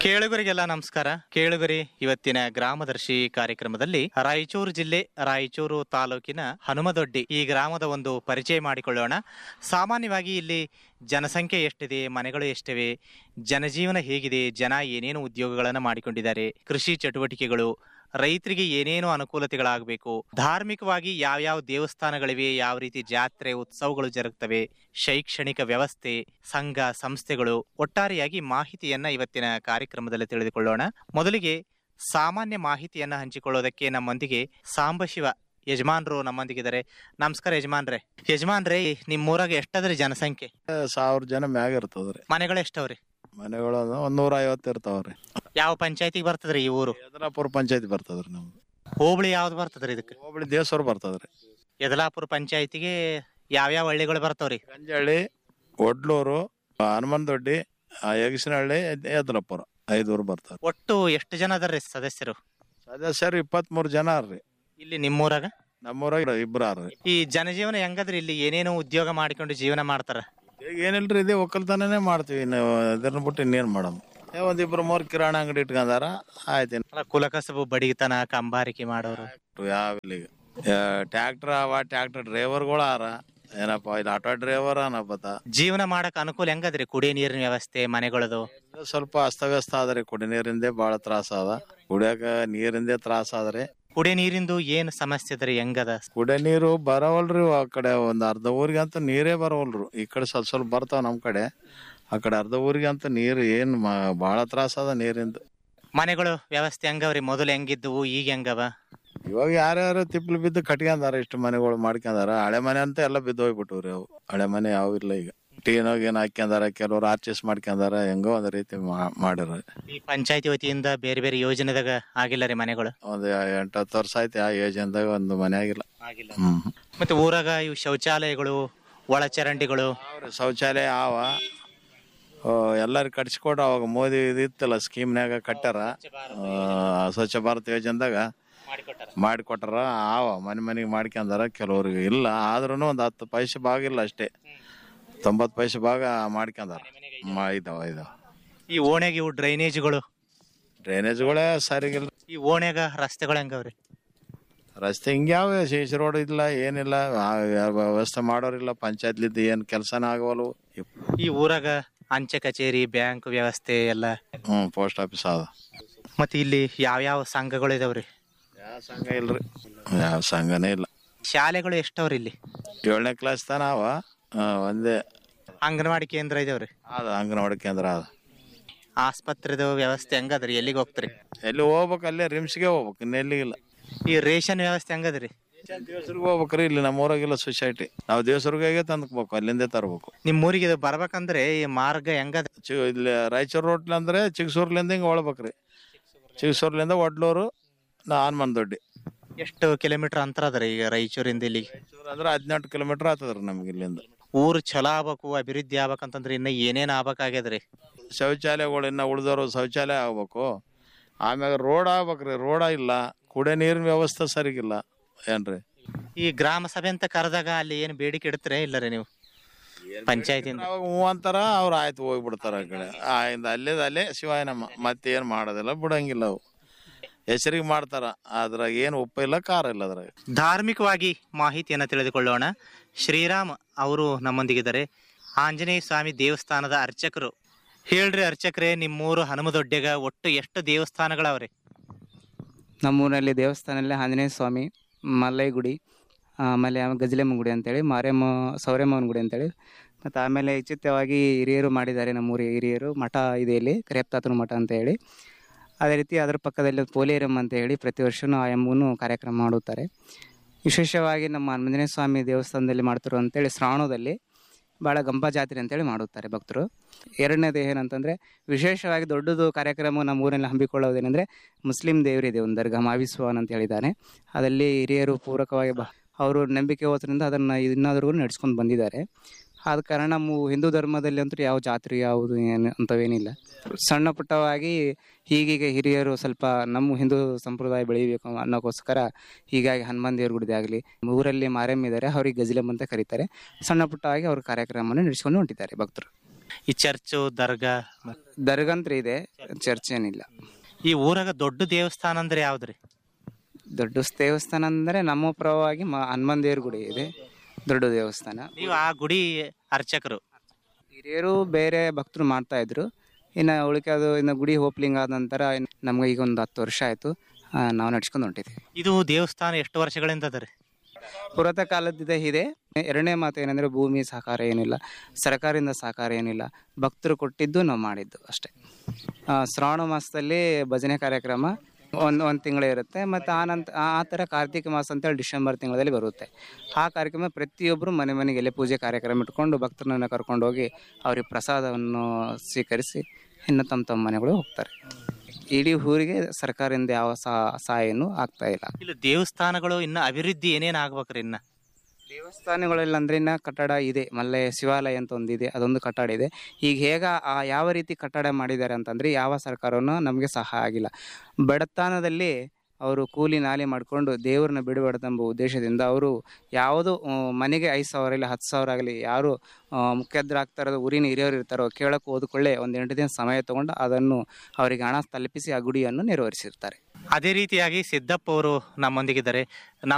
ಕೇಳುಗರಿಗೆಲ್ಲ ನಮಸ್ಕಾರ ಕೇಳುಗರಿ ಇವತ್ತಿನ ಗ್ರಾಮದರ್ಶಿ ಕಾರ್ಯಕ್ರಮದಲ್ಲಿ ರಾಯಚೂರು ಜಿಲ್ಲೆ ರಾಯಚೂರು ತಾಲೂಕಿನ ಹನುಮದೊಡ್ಡಿ ಈ ಗ್ರಾಮದ ಒಂದು ಪರಿಚಯ ಮಾಡಿಕೊಳ್ಳೋಣ ಸಾಮಾನ್ಯವಾಗಿ ಇಲ್ಲಿ ಜನಸಂಖ್ಯೆ ಎಷ್ಟಿದೆ ಮನೆಗಳು ಎಷ್ಟಿವೆ ಜನಜೀವನ ಹೇಗಿದೆ ಜನ ಏನೇನು ಉದ್ಯೋಗಗಳನ್ನು ಮಾಡಿಕೊಂಡಿದ್ದಾರೆ ಕೃಷಿ ಚಟುವಟಿಕೆಗಳು ರೈತರಿಗೆ ಏನೇನು ಅನುಕೂಲತೆಗಳಾಗಬೇಕು ಧಾರ್ಮಿಕವಾಗಿ ಯಾವ್ಯಾವ ದೇವಸ್ಥಾನಗಳಿವೆ ಯಾವ ರೀತಿ ಜಾತ್ರೆ ಉತ್ಸವಗಳು ಜರುಗ್ತವೆ ಶೈಕ್ಷಣಿಕ ವ್ಯವಸ್ಥೆ ಸಂಘ ಸಂಸ್ಥೆಗಳು ಒಟ್ಟಾರೆಯಾಗಿ ಮಾಹಿತಿಯನ್ನ ಇವತ್ತಿನ ಕಾರ್ಯಕ್ರಮದಲ್ಲಿ ತಿಳಿದುಕೊಳ್ಳೋಣ ಮೊದಲಿಗೆ ಸಾಮಾನ್ಯ ಮಾಹಿತಿಯನ್ನ ಹಂಚಿಕೊಳ್ಳೋದಕ್ಕೆ ನಮ್ಮೊಂದಿಗೆ ಸಾಂಬಶಿವ ಯಜಮಾನ್ರು ನಮ್ಮೊಂದಿಗಿದ್ದಾರೆ ನಮಸ್ಕಾರ ಯಜಮಾನ್ರೆ ಯಜಮಾನ್ರೆ ನಿಮ್ಮೂರಾಗ ಎಷ್ಟಾದ್ರಿ ಜನಸಂಖ್ಯೆ ಸಾವಿರ ಜನ ಮ್ಯಾಗ ಇರ್ತದ್ರಿ ಮನೆಗಳು ಎಷ್ಟವ್ರಿ ಮನೆಗಳು ಒಂದ್ ನೂರ ಐವತ್ತು ಇರ್ತಾವ್ರಿ ಯಾವ ಪಂಚಾಯತಿಗೆ ಬರ್ತದ್ರಿ ಈ ಊರು ಯದಲಾಪುರ ಪಂಚಾಯತಿ ಬರ್ತದ್ರಿ ನಮ್ದು ಹೋಬಳಿ ಯಾವ್ದು ಬರ್ತದ್ರಿ ಇದಕ್ಕೆ ಹೋಬಳಿ ದೇವಸೂರು ಬರ್ತದ್ರಿ ಯದಲಾಪುರ ಪಂಚಾಯತಿಗೆ ಯಾವ್ಯಾವ ಹಳ್ಳಿಗಳು ಬರ್ತಾವ್ರಿ ಗಂಜಹಳ್ಳಿ ಒಡ್ಲೂರು ಹನುಮಂದೊಡ್ಡಿ ಯಗಸಿನಹಳ್ಳಿ ಯದಲಾಪುರ ಐದೂರು ಬರ್ತಾರ ಒಟ್ಟು ಎಷ್ಟು ಜನ ಅದಾರ್ರಿ ಸದಸ್ಯರು ಸದಸ್ಯರು ಇಪ್ಪತ್ಮೂರು ಜನ ಅರ್ರಿ ಇಲ್ಲಿ ನಿಮ್ಮೂರಾಗ ನಮ್ಮೂರಾಗ ಇಬ್ರು ಆರ್ರಿ ಈ ಜನಜೀವನ ಹೆಂಗದ್ರಿ ಇಲ್ಲಿ ಏನೇನು ಉದ್ಯೋಗ ಮಾಡಿಕೊಂಡು ಜೀವನ ಮಾಡ್ತಾರ ಈಗ ಏನಿಲ್ರಿ ಇದೇ ಒಕ್ಕಲ್ತನನೇ ಮಾಡ್ತೀವಿ ನಾವು ಅದನ್ನ ಬಿಟ್ಟು ಇನ್ನೇನ್ ಮಾಡಮ್ ಏ ಒಂದಿಬ್ರು ಮೂರು ಕಿರಾಣ ಅಂಗಡಿ ಇಟ್ಕೊಂಡಾರ ಆಯ್ತು ಅಲ್ಲ, ಕುಲಕಸಬು ಬಡಿತನ ಕಂಬಾರಿಕೆ ಮಾಡೋರು ಯಾವ ಈಗ ಟ್ಯಾಕ್ಟರ್ ಅವ ಟ್ಯಾಕ್ಟರ್ ಡ್ರೈವರ್ಗಳು ಆರ ಏನಪ್ಪ ಇಲ್ಲಿ ಆಟೋ ಡ್ರೈವರ್ ಅನ್ನಪ್ಪತ್ತ ಜೀವನ ಮಾಡಕ್ ಅನುಕೂಲ ಹೆಂಗದ್ರಿ ಕುಡಿಯ ನೀರಿನ ವ್ಯವಸ್ಥೆ ಮನೆಗಳದು ಇದು ಸ್ವಲ್ಪ ಅಸ್ತವ್ಯಸ್ತ ಆದ್ರಿ ಕುಡಿ ನೀರಿಂದೇ ಬಾಳ ತ್ರಾಸ ಅದ ಕುಡಿಯಾಕ ನೀರಿಂದೇ ತ್ರಾಸ ಆದ್ರಿ ಕುಡಿಯ ನೀರಿಂದು ಏನ್ ಸಮಸ್ಯೆ ಅದ್ರಿ ಹೆಂಗದ ಕುಡಿಯ ನೀರು ಬರವಲ್ರಿ ಆ ಕಡೆ ಒಂದ್ ಅರ್ಧ ಊರಿಗೆ ಅಂತ ನೀರೇ ಬರವಲ್ರು ಈ ಕಡೆ ಸ್ವಲ್ಪ ಸ್ವಲ್ಪ ಬರ್ತಾವ ನಮ್ ಕಡೆ ಆ ಕಡೆ ಅರ್ಧ ಊರಿಗೆ ಅಂತ ನೀರು ಏನ್ ಮ- ಬಾಳ ತ್ರಾಸ ಅದ ನೀರಿಂದು ಮನೆಗಳು ವ್ಯವಸ್ಥೆ ಹೆಂಗವ್ರಿ ಮೊದಲು ಹೆಂಗಿದ್ವು ಈಗ ಹೆಂಗವ ಇವಾಗ ಯಾರ್ಯಾರು ತಿಪ್ಲು ಬಿದ್ದು ಕಟ್ಕೊಂಡಾರ ಇಷ್ಟು ಮನೆಗಳು ಮಾಡ್ಕೊಂಡಾರ ಹಳೆ ಮನೆ ಅಂತ ಎಲ್ಲ ಬಿದ್ದು ಹೋಗ್ಬಿಟ್ಟವ್ರಿ ಅವು ಹಳೆ ಮನೆ ಯಾವ ಇಲ್ಲ ಈಗ ಟೀನಾಗ ಏನ್ ಹಾಕ್ಯಂದಾರ ಕೆಲವ್ರು ಆರ್ಚಿಸ್ ಮಾಡ್ಕೊಂಡಾರ ಹೆಂಗೋ ಒಂದ್ ರೀತಿ ಮಾ- ಮಾಡಿರ ಈ ಪಂಚಾಯತಿ ವತಿಯಿಂದ ಬೇರೆ ಬೇರೆ ಯೋಜನೆದಾಗ ಆಗಿಲ್ಲ ರೀ ಮನೆಗಳು ಒಂದ್ ಎಂಟು ಹತ್ತು ವರ್ಷ ಆಯ್ತು ಆ ಯೋಜನೆದಾಗ ಒಂದು ಮನೆ ಆಗಿಲ್ಲ ಆಗಿಲ್ಲ ಹ್ಮ್ ಮತ್ತೆ ಊರಾಗ ಇವು ಶೌಚಾಲಯಗಳು ಒಳಚರಂಡಿಗಳು ಅವ್ರ ಶೌಚಾಲಯ ಆವ ಎಲ್ಲಾರು ಕಟ್ಸಿಕೊಟ್ರು ಅವಾಗ ಮೋದಿ ಇದಿತ್ತಲ್ಲ ಸ್ಕೀಮ್ನಾಗ ಕಟ್ಟಾರ ಆ, ಸ್ವಚ್ಛ ಭಾರತ್ ಯೋಜನೆದಾಗ ಮಾಡಿಕೊಟ್ಟಾರ ಆವ ಮನೆ ಮನೆಗೆ ಮಾಡ್ಕೊಂಡಾರ ಕೆಲವ್ರಿಗೆ ಇಲ್ಲ ಆದ್ರೂ ಒಂದು ಹತ್ತು ಪೈಸೆ ಭಾಗ ಇಲ್ಲ ಅಷ್ಟೇ ತೊಂಬತ್ತು ಪೈಸೆ ಭಾಗ ಮಾಡ್ಕೊಂಡಾರ ಮಾ- ಇದಾವ ಇದಾವ ಈ ಓಣ್ಯಾಗ ಇವು ಡ್ರೈನೇಜ್ಗಳು ಡ್ರೈನೇಜ್ಗಳೇ ಸರಿಗಿಲ್ಲ ಈ ಓಣ್ಯಾಗ ರಸ್ತೆಗಳು ಹೆಂಗವ್ರಿ ರಸ್ತೆ ಹಿಂಗ್ಯಾವ ಸಿ ಸಿ ರೋಡ್ ಇಲ್ಲ ಏನಿಲ್ಲ ಆ, ಯಾವ ವ್ಯವಸ್ಥೆ ಮಾಡೋರಿಲ್ಲ ಪಂಚಾಯತ್ಲಿದ್ದು ಏನು ಕೆಲಸನ ಆಗವಲ್ವು ಈ ಊರಾಗ ಅಂಚೆ ಕಚೇರಿ ಬ್ಯಾಂಕ್ ವ್ಯವಸ್ಥೆ ಎಲ್ಲ ಹ್ಞೂ ಪೋಸ್ಟ್ ಆಫೀಸ್ ಅದ ಮತ್ತೆ ಇಲ್ಲಿ ಯಾವ್ಯಾವ ಸಂಘಗಳು ಇದಾವ್ರಿ ಯಾವ ಸಂಘ ಇಲ್ರಿ ಯಾವ ಸಂಘನೇ ಇಲ್ಲ ಶಾಲೆಗಳು ಎಷ್ಟವ್ರಿ ಇಲ್ಲಿ ಏಳನೇ ಕ್ಲಾಸ್ ತನ ಅವ ಆ, ಒಂದೇ ಅಂಗನವಾಡಿ ಕೇಂದ್ರ ಇದಾವ್ರಿ ಅದ ಅಂಗನವಾಡಿ ಕೇಂದ್ರ ಅದ ಆಸ್ಪತ್ರೆದ ವ್ಯವಸ್ಥೆ ಹೆಂಗದ್ರಿ ಎಲ್ಲಿಗೆ ಹೋಗ್ತೀರಿ ಎಲ್ಲಿ ಹೋಗ್ಬೇಕು ಅಲ್ಲೇ ರಿಮ್ಸ್ಗೆ ಹೋಗ್ಬೇಕು ಇನ್ನು ಎಲ್ಲಿಗಿಲ್ಲ ಈ ರೇಷನ್ ವ್ಯವಸ್ಥೆ ಹೆಂಗದ್ರಿ ದೇವಸರ್ಗೆ ಹೋಗ್ಬೇಕ್ರಿ ಇಲ್ಲಿ ನಮ್ಮ ಊರಾಗಿಲ್ಲ ಸೊಸೈಟಿ ನಾವು ದೇವಸರ್ಗಾಗೆ ತಂದ್ಕೋಬೇಕು ಅಲ್ಲಿಂದ ತರ್ಬೇಕು ನಿಮ್ ಊರಿಗೆ ಇದು ಬರ್ಬೇಕಂದ್ರೆ ಈ ಮಾರ್ಗ ಹೆಂಗದ ಚಿ ಇಲ್ಲಿ ರಾಯಚೂರು ರೋಟ್ಲಿ ಅಂದ್ರೆ ಚಿಗಸೂರ್ಲಿಂದ ಹಿಂಗೆ ಒಳ್ಬೇಕ್ರಿ ಚಿಗಸೂರ್ಲಿಂದ ಒಡ್ಲೂರು ನಾ ಹನುಮನ್ ದೊಡ್ಡಿ ಎಷ್ಟು ಕಿಲೋಮೀಟರ್ ಅಂತರ ಅದ್ರಿ ಈಗ ರಾಯಚೂರಿಂದ ಇಲ್ಲಿಗೆ ರಾಯಚೂರು ಅಂದ್ರೆ ಹದಿನೆಂಟು ಕಿಲೋಮೀಟರ್ ಆಗ್ತದ್ರಿ ನಮ್ಗೆ ಇಲ್ಲಿಂದ ಊರು ಚಲೋ ಆಗ್ಬೇಕು ಅಭಿವೃದ್ಧಿ ಆಗ್ಬೇಕಂತಂದ್ರೆ ಇನ್ನ ಏನೇನ್ ಆಗ್ಬೇಕಾಗ್ಯದ್ರಿ ಶೌಚಾಲಯಗಳು ಇನ್ನ ಉಳಿದವರು ಶೌಚಾಲಯ ಆಗ್ಬೇಕು ಆಮ್ಯಾಗ ರೋಡ್ ಆಗ್ಬೇಕ್ರಿ ರೋಡ ಇಲ್ಲ ಕುಡಿಯೋ ನೀರಿನ ವ್ಯವಸ್ಥೆ ಸರಿಗಿಲ್ಲ ಏನ್ರಿ ಈ ಗ್ರಾಮ ಸಭೆ ಅಂತ ಕರೆದಾಗ ಅಲ್ಲಿ ಏನ್ ಬೇಡಿಕೆ ಇಡ್ತೀರಾ ಇಲ್ಲರಿ ನೀವು ಪಂಚಾಯತಿಂದ ಅವಾಗ ಹ್ಞೂ ಅಂತಾರ ಅವ್ರು ಆಯ್ತು ಹೋಗ್ಬಿಡ್ತಾರ ಆ ಕಡೆ ಆಯಿಂದ ಅಲ್ಲೇ ಅಲ್ಲೇ ಶಿವಾಯ ನಮ್ಮ ಮತ್ತೇನ್ ಮಾಡೋದಿಲ್ಲ ಬಿಡಂಗಿಲ್ಲ ಅವು ಹೆಸರಿಗೆ ಮಾಡ್ತಾರ ಅದ್ರಾಗ ಏನು ಉಪ್ಪು ಇಲ್ಲ ಖಾರ ಇಲ್ಲ ಅದ್ರಾಗ ಧಾರ್ಮಿಕವಾಗಿ ಮಾಹಿತಿಯನ್ನು ತಿಳಿದುಕೊಳ್ಳೋಣ ಶ್ರೀರಾಮ್ ಅವರು ನಮ್ಮೊಂದಿಗಿದ್ದಾರೆ ಆಂಜನೇಯ ಸ್ವಾಮಿ ದೇವಸ್ಥಾನದ ಅರ್ಚಕರು ಹೇಳ್ರಿ ಅರ್ಚಕರೇ ನಿಮ್ಮೂರು ಹನುಮದೊಡ್ಡೆಗ ಒಟ್ಟು ಎಷ್ಟು ದೇವಸ್ಥಾನಗಳವ್ರಿ ನಮ್ಮೂರಲ್ಲಿ ದೇವಸ್ಥಾನದಲ್ಲಿ ಆಂಜನೇಯ ಸ್ವಾಮಿ ಮಲ್ಲೈ ಗುಡಿ ಆಮೇಲೆ ಆಮೇಲೆ ಗಜಲೆಮ್ಮ ಗುಡಿ ಅಂತೇಳಿ ಮಾರೇಮ್ಮ ಸೌರೇಮ್ಮನ ಗುಡಿ ಅಂತೇಳಿ ಮತ್ತು ಆಮೇಲೆ ಇಚ್ಚಿತವಾಗಿ ಹಿರಿಯರು ಮಾಡಿದ್ದಾರೆ ನಮ್ಮೂರಿ ಹಿರಿಯರು ಮಠ ಇದೆ ಇಲ್ಲಿ ಕರಿಯಪ್ತಾತನ ಮಠ ಅಂತ ಹೇಳಿ ಅದೇ ರೀತಿ ಅದರ ಪಕ್ಕದಲ್ಲಿ ಪೋಲೇರಮ್ಮ ಅಂತ ಹೇಳಿ ಪ್ರತಿ ವರ್ಷವೂ ಆ ಎಂಬನ್ನು ಕಾರ್ಯಕ್ರಮ ಮಾಡುತ್ತಾರೆ ವಿಶೇಷವಾಗಿ ನಮ್ಮ ಆಂಜನೇಯ ಸ್ವಾಮಿ ದೇವಸ್ಥಾನದಲ್ಲಿ ಮಾಡ್ತಿರೋ ಅಂತೇಳಿ ಶ್ರಾವಣದಲ್ಲಿ ಭಾಳ ಗಂಪ ಜಾತ್ರೆ ಅಂತೇಳಿ ಮಾಡುತ್ತಾರೆ ಭಕ್ತರು ಎರಡನೇದು ಏನಂತಂದರೆ ವಿಶೇಷವಾಗಿ ದೊಡ್ಡದು ಕಾರ್ಯಕ್ರಮ ನಮ್ಮ ಊರಲ್ಲಿ ಹಮ್ಮಿಕೊಳ್ಳೋದೇನೆಂದರೆ ಮುಸ್ಲಿಂ ದೇವರಿದೆ ಒಂದು ದರ್ಗಾ ಮಾವಿಸ್ವಾನ್ ಅಂತ ಹೇಳಿದ್ದಾನೆ ಅದಲ್ಲಿ ಹಿರಿಯರು ಪೂರಕವಾಗಿ ಬ ಅವರು ನಂಬಿಕೆ ಹೋದ್ರಿಂದ ಅದನ್ನು ಇನ್ನಾದ್ರೂ ನಡೆಸ್ಕೊಂಡು ಬಂದಿದ್ದಾರೆ ಆದ ಕಾರಣ ನಮ್ಮ ಹಿಂದೂ ಧರ್ಮದಲ್ಲಿ ಅಂತೂ ಯಾವ ಜಾತ್ರೆ ಯಾವುದು ಏನು ಅಂಥವೇನಿಲ್ಲ ಸಣ್ಣ ಪುಟ್ಟವಾಗಿ ಹೀಗೀಗ ಹಿರಿಯರು ಸ್ವಲ್ಪ ನಮ್ಮ ಹಿಂದೂ ಸಂಪ್ರದಾಯ ಬೆಳಿಬೇಕು ಅನ್ನೋಕ್ಕೋಸ್ಕರ ಹೀಗಾಗಿ ಹನುಮಾನ್ ದೇವ್ರ ಗುಡಿದೆ ಆಗಲಿ ಊರಲ್ಲಿ ಮಾರಮ್ಮ ಇದ್ದಾರೆ ಅವ್ರಿಗೆ ಗಜಲಂ ಅಂತ ಕರೀತಾರೆ ಸಣ್ಣ ಪುಟ್ಟವಾಗಿ ಅವ್ರ ಕಾರ್ಯಕ್ರಮವನ್ನು ನಡೆಸ್ಕೊಂಡು ಹೊಂಟಿದ್ದಾರೆ ಭಕ್ತರು ಈ ಚರ್ಚು ದರ್ಗಾ ಮತ್- ದರ್ಗಂತ್ರ ಇದೆ ಚರ್ಚ್ ಏನಿಲ್ಲ ಈ ಊರಾಗ ದೊಡ್ಡ ದೇವಸ್ಥಾನ ಅಂದ್ರೆ ಯಾವ್ದ್ರಿ ದೊಡ್ಡ ದೇವಸ್ಥಾನ ಅಂದರೆ ನಮ್ಮ ಪರವಾಗಿ ಮ ಹನುಮಾನ್ ದೇವ್ರ ಗುಡಿ ಇದೆ ದೊಡ್ಡ ದೇವಸ್ಥಾನ ನೀವು ಆ ಗುಡಿ ಅರ್ಚಕರು ಹಿರಿಯರು ಬೇರೆ ಭಕ್ತರು ಮಾಡ್ತಾ ಇದ್ರು ಇನ್ನು ಉಳಿಕೆದು ಇನ್ನು ಗುಡಿ ಓಪ್ಲಿಂಗ್ ಆದ ನಂತರ ಇನ್ನು ನಮ್ಗೆ ಈಗ ಒಂದು ಹತ್ತು ವರ್ಷ ಆಯಿತು ನಾವು ನಡ್ಸ್ಕೊಂಡು ಹೊಂಟಿದ್ದೀವಿ ಇದು ದೇವಸ್ಥಾನ ಎಷ್ಟು ವರ್ಷಗಳಿಂದ ಅದ ರೀ ಪುರಾತ ಕಾಲದಿಂದ ಇದೆ ಎರಡನೇ ಮಾತು ಏನಂದರೆ ಭೂಮಿ ಸಹಕಾರ ಏನಿಲ್ಲ ಸರ್ಕಾರದಿಂದ ಸಹಕಾರ ಏನಿಲ್ಲ ಭಕ್ತರು ಕೊಟ್ಟಿದ್ದು ನಾವು ಮಾಡಿದ್ದು ಅಷ್ಟೇ ಆ, ಶ್ರಾವಣ ಮಾಸದಲ್ಲಿ ಭಜನೆ ಕಾರ್ಯಕ್ರಮ ಒಂದು ಒಂದು ತಿಂಗಳು ಇರುತ್ತೆ ಮತ್ತು ಆ ನಂತರ ಆ ಥರ ಕಾರ್ತಿಕ ಮಾಸ ಅಂತೇಳಿ ಡಿಸೆಂಬರ್ ತಿಂಗಳಲ್ಲಿ ಬರುತ್ತೆ ಆ ಕಾರ್ಯಕ್ರಮ ಪ್ರತಿಯೊಬ್ಬರು ಮನೆ ಮನೆಗೆ ಎಲೆ ಪೂಜೆ ಕಾರ್ಯಕ್ರಮ ಇಟ್ಕೊಂಡು ಭಕ್ತರನ್ನ ಕರ್ಕೊಂಡು ಹೋಗಿ ಅವ್ರಿಗೆ ಪ್ರಸಾದವನ್ನು ಸ್ವೀಕರಿಸಿ ಇನ್ನು ತಮ್ಮ ತಮ್ಮ ಮನೆಗಳು ಹೋಗ್ತಾರೆ ಇಡೀ ಊರಿಗೆ ಸರ್ಕಾರದಿಂದ ಯಾವ ಸಹ- ಸಹಾಯನೂ ಆಗ್ತಾ ಇಲ್ಲ ಇಲ್ಲಿ ದೇವಸ್ಥಾನಗಳು ಇನ್ನ ಅಭಿವೃದ್ಧಿ ಏನೇನ್ ಆಗ್ಬೇಕ್ರಿ ಇನ್ನ ದೇವಸ್ಥಾನಗಳಲ್ಲಿ ಅಂದ್ರೆ ಇನ್ನ ಕಟ್ಟಡ ಇದೆ ಮಲ್ಲೆ ಶಿವಾಲಯ ಅಂತ ಒಂದಿದೆ ಅದೊಂದು ಕಟ್ಟಡ ಇದೆ ಈಗ ಹೇಗ ಆ ಯಾವ ರೀತಿ ಕಟ್ಟಡ ಮಾಡಿದ್ದಾರೆ ಅಂತಂದ್ರೆ ಯಾವ ಸರ್ಕಾರನೂ ನಮಗೆ ಸಹಾಯ ಆಗಿಲ್ಲ ಬಡತನದಲ್ಲಿ ಅವರು ಕೂಲಿ ನಾಲಿ ಮಾಡಿಕೊಂಡು ದೇವ್ರನ್ನ ಬಿಡಬಾರ್ದೆಂಬ ಉದ್ದೇಶದಿಂದ ಅವರು ಯಾವುದು ಆ, ಮನೆಗೆ ಐದು ಸಾವಿರ ಇಲ್ಲ ಹತ್ತು ಸಾವಿರ ಆಗಲಿ ಯಾರು ಆ, ಮುಖ್ಯಸ್ಥರಾಗ್ತಾ ಇರೋದು ಊರಿನ ಹಿರಿಯರು ಇರ್ತಾರೋ ಕೇಳಕ್ಕೆ ಓದ್ಕೊಳ್ಳೆ ಒಂದು ಎಂಟು ದಿನ ಸಮಯ ತಗೊಂಡು ಅದನ್ನು ಅವರಿಗೆ ಹಣ ತಲುಪಿಸಿ ಆ ಗುಡಿಯನ್ನು ನೆರವೇರಿಸಿರ್ತಾರೆ ಅದೇ ರೀತಿಯಾಗಿ ಸಿದ್ದಪ್ಪ ಅವರು ನಮ್ಮೊಂದಿಗಿದ್ದಾರೆ